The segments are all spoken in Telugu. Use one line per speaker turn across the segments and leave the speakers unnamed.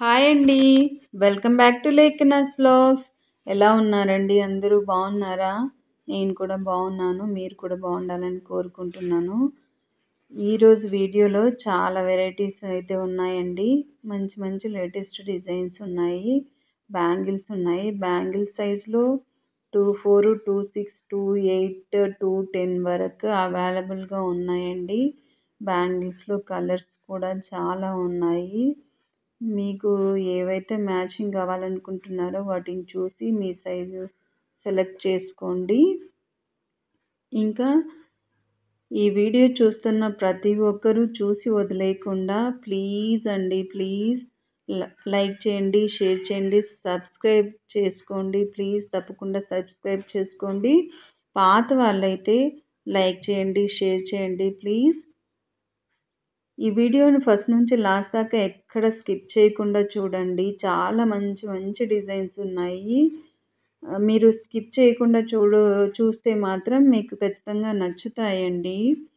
హాయ్ అండి welcome back to Lekhana's vlogs ఎలా ఉన్నారండి అందరూ బాగున్నారా నేను కూడా బాగున్నాను మీరు కూడా బాగుండాలని కోరుకుంటున్నాను ఈరోజు వీడియోలో చాలా వెరైటీస్ అయితే ఉన్నాయండి మంచి మంచి లేటెస్ట్ డిజైన్స్ ఉన్నాయి బ్యాంగిల్స్ ఉన్నాయి బ్యాంగిల్ సైజులో two four two six two eight two ten వరకు అవైలబుల్గా ఉన్నాయండి బ్యాంగిల్స్లో కలర్స్ కూడా చాలా ఉన్నాయి మీకు ఏవైతే మ్యాచింగ్ కావాలనుకుంటున్నారో వాటిని చూసి మీ సైజు సెలెక్ట్ చేసుకోండి ఇంకా ఈ వీడియో చూస్తున్న ప్రతి ఒక్కరూ చూసి వదిలేయకుండా ప్లీజ్ అండి ప్లీజ్ లైక్ చేయండి షేర్ చేయండి సబ్స్క్రైబ్ చేసుకోండి ప్లీజ్ తప్పకుండా సబ్స్క్రైబ్ చేసుకోండి పాత వాళ్ళైతే లైక్ చేయండి షేర్ చేయండి ప్లీజ్ ఈ వీడియోని ఫస్ట్ నుంచి లాస్ట్ దాకా ఎక్కడ స్కిప్ చేయకుండా చూడండి చాలా మంచి మంచి డిజైన్స్ ఉన్నాయి మీరు స్కిప్ చేయకుండా చూడు చూస్తే మాత్రం మీకు ఖచ్చితంగా నచ్చుతాయండి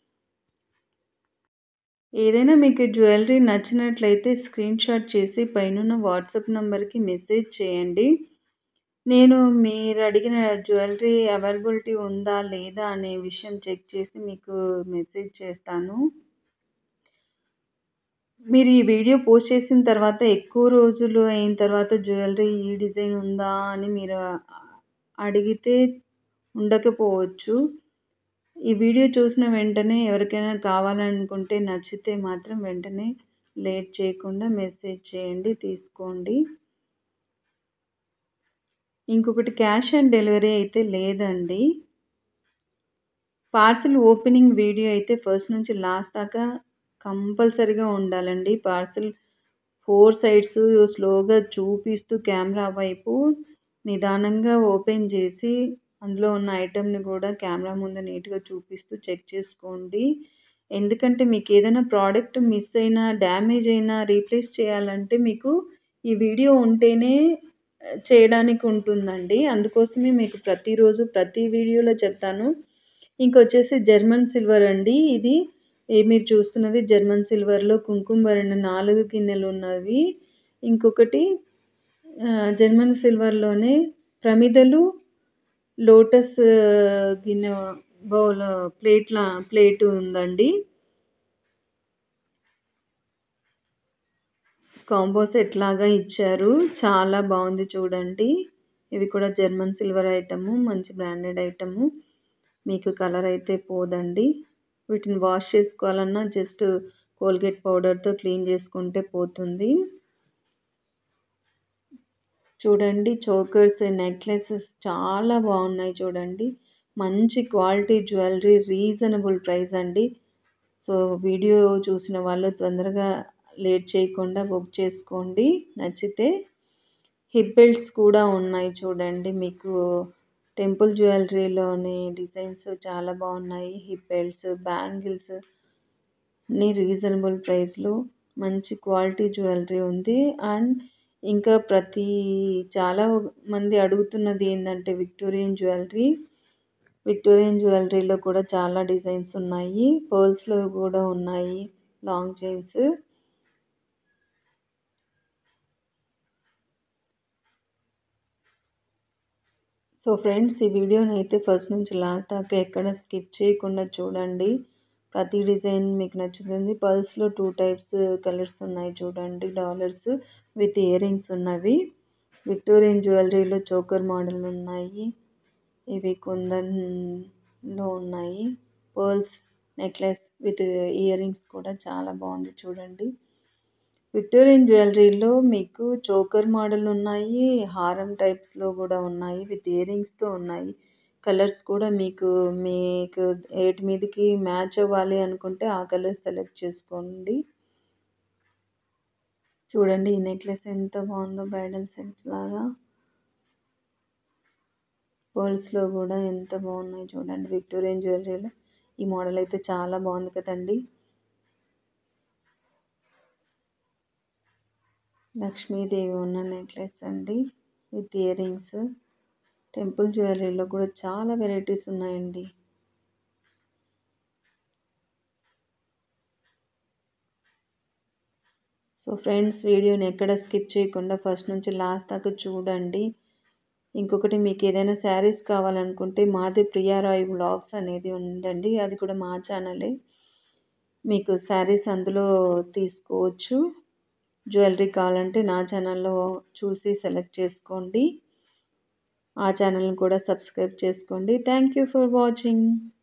ఏదైనా మీకు జ్యువెలరీ నచ్చినట్లయితే స్క్రీన్ షాట్ చేసి పైన వాట్సాప్ నెంబర్కి మెసేజ్ చేయండి నేను మీరు అడిగిన జ్యువెలరీ అవైలబిలిటీ ఉందా లేదా అనే విషయం చెక్ చేసి మీకు మెసేజ్ చేస్తాను మీరు ఈ వీడియో పోస్ట్ చేసిన తర్వాత ఎక్కువ రోజులు అయిన తర్వాత జ్యువెలరీ ఈ డిజైన్ ఉందా అని మీరు అడిగితే ఉండకపోవచ్చు ఈ వీడియో చూసిన వెంటనే ఎవరికైనా కావాలనుకుంటే నచ్చితే మాత్రం వెంటనే లేట్ చేయకుండా మెసేజ్ చేయండి తీసుకోండి ఇంకొకటి క్యాష్ ఆన్ డెలివరీ అయితే లేదండి పార్సిల్ ఓపెనింగ్ వీడియో అయితే ఫస్ట్ నుంచి లాస్ట్ దాకా కంపల్సరీగా ఉండాలండి పార్సిల్ ఫోర్ సైడ్స్ స్లోగా చూపిస్తూ కెమెరా వైపు నిదానంగా ఓపెన్ చేసి అందులో ఉన్న ఐటెంని కూడా కెమెరా ముందు నీట్గా చూపిస్తూ చెక్ చేసుకోండి ఎందుకంటే మీకు ఏదైనా ప్రోడక్ట్ మిస్ అయినా డ్యామేజ్ అయినా రీప్లేస్ చేయాలంటే మీకు ఈ వీడియో ఉంటేనే చేయడానికి ఉంటుందండి అందుకోసమే మీకు ప్రతిరోజు ప్రతి వీడియోలో చెప్తాను ఇంకొచ్చేసి జర్మన్ సిల్వర్ అండి ఇది మీరు చూస్తున్నది జర్మన్ సిల్వర్లో కుంకుమ భరణ నాలుగు గిన్నెలు ఉన్నవి ఇంకొకటి జర్మన్ సిల్వర్లోనే ప్రమిదలు లోటస్ గిన్నె బౌల్ ప్లేట్ల ప్లేట్ ఉందండి కాంబో సెట్ లాగా ఇచ్చారు చాలా బాగుంది చూడండి ఇవి కూడా జర్మన్ సిల్వర్ ఐటము మంచి బ్రాండెడ్ ఐటము మీకు కలర్ అయితే పోదండి వీటిని వాష్ చేసుకోవాలన్నా జస్ట్ కోల్గేట్ పౌడర్తో క్లీన్ చేసుకుంటే పోతుంది చూడండి చోకర్స్ నెక్లెసెస్ చాలా బాగున్నాయి చూడండి మంచి క్వాలిటీ జ్యువెలరీ రీజనబుల్ ప్రైస్ అండి సో వీడియో చూసిన వాళ్ళు తొందరగా లేట్ చేయకుండా బుక్ చేసుకోండి నచ్చితే హిప్ బెల్ట్స్ కూడా ఉన్నాయి చూడండి మీకు టెంపుల్ జ్యువెలరీలోని డిజైన్స్ చాలా బాగున్నాయి హిప్ బెల్ట్స్ బ్యాంగిల్స్ అన్నీ రీజనబుల్ ప్రైస్లో మంచి క్వాలిటీ జ్యువెలరీ ఉంది అండ్ ఇంకా ప్రతి చాలా మంది అడుగుతున్నది ఏంటంటే విక్టోరియన్ జ్యువెలరీ విక్టోరియన్ జ్యువెలరీలో కూడా చాలా డిజైన్స్ ఉన్నాయి పర్ల్స్లో కూడా ఉన్నాయి లాంగ్ చైన్స్ సో ఫ్రెండ్స్ ఈ వీడియోని అయితే ఫస్ట్ నుంచి లాస్ట్ దాకా ఎక్కడ స్కిప్ చేయకుండా చూడండి ప్రతి డిజైన్ మీకు నచ్చుతుంది పర్ల్స్లో టూ టైప్స్ కలర్స్ ఉన్నాయి చూడండి డాలర్స్ విత్ ఇయర్ రింగ్స్ ఉన్నవి విక్టోరియన్ జ్యువెలరీలో చోకర్ మోడల్ ఉన్నాయి ఇవి కుందన్లో ఉన్నాయి pearls necklace with earrings కూడా చాలా బాగుంది చూడండి విక్టోరియన్ జ్యువెలరీలో మీకు చోకర్ మోడల్ ఉన్నాయి హారం టైప్స్లో కూడా ఉన్నాయి విత్ ఇయర్ రింగ్స్తో ఉన్నాయి కలర్స్ కూడా మీకు మీకు ఏటి మీదకి మ్యాచ్ అవ్వాలి అనుకుంటే ఆ కలర్ సెలెక్ట్ చేసుకోండి చూడండి ఈ నెక్లెస్ ఎంత బాగుందో బ్రైడల్ సెట్ లాగా పర్ల్స్లో కూడా ఎంత బాగున్నాయి చూడండి విక్టోరియన్ జ్యువెలరీలో ఈ మోడల్ అయితే చాలా బాగుంది కదండి లక్ష్మీదేవి ఉన్న నెక్లెస్ అండి విత్ ఇయర్ రింగ్స్ టెంపుల్ జ్యువెలరీలో కూడా చాలా వెరైటీస్ ఉన్నాయండి సో ఫ్రెండ్స్ వీడియోని ఎక్కడ స్కిప్ చేయకుండా ఫస్ట్ నుంచి లాస్ట్ దాకా చూడండి ఇంకొకటి మీకు ఏదైనా శారీస్ కావాలనుకుంటే మాది ప్రియారాయ్ వ్లాగ్స్ అనేది ఉందండి అది కూడా మా ఛానలే మీకు శారీస్ అందులో తీసుకోవచ్చు జ్యువెలరీ కావాలంటే నా ఛానల్లో చూసి సెలెక్ట్ చేసుకోండి ఆ ఛానల్ని కూడా సబ్స్క్రైబ్ చేసుకోండి థ్యాంక్ యూ ఫర్ వాచింగ్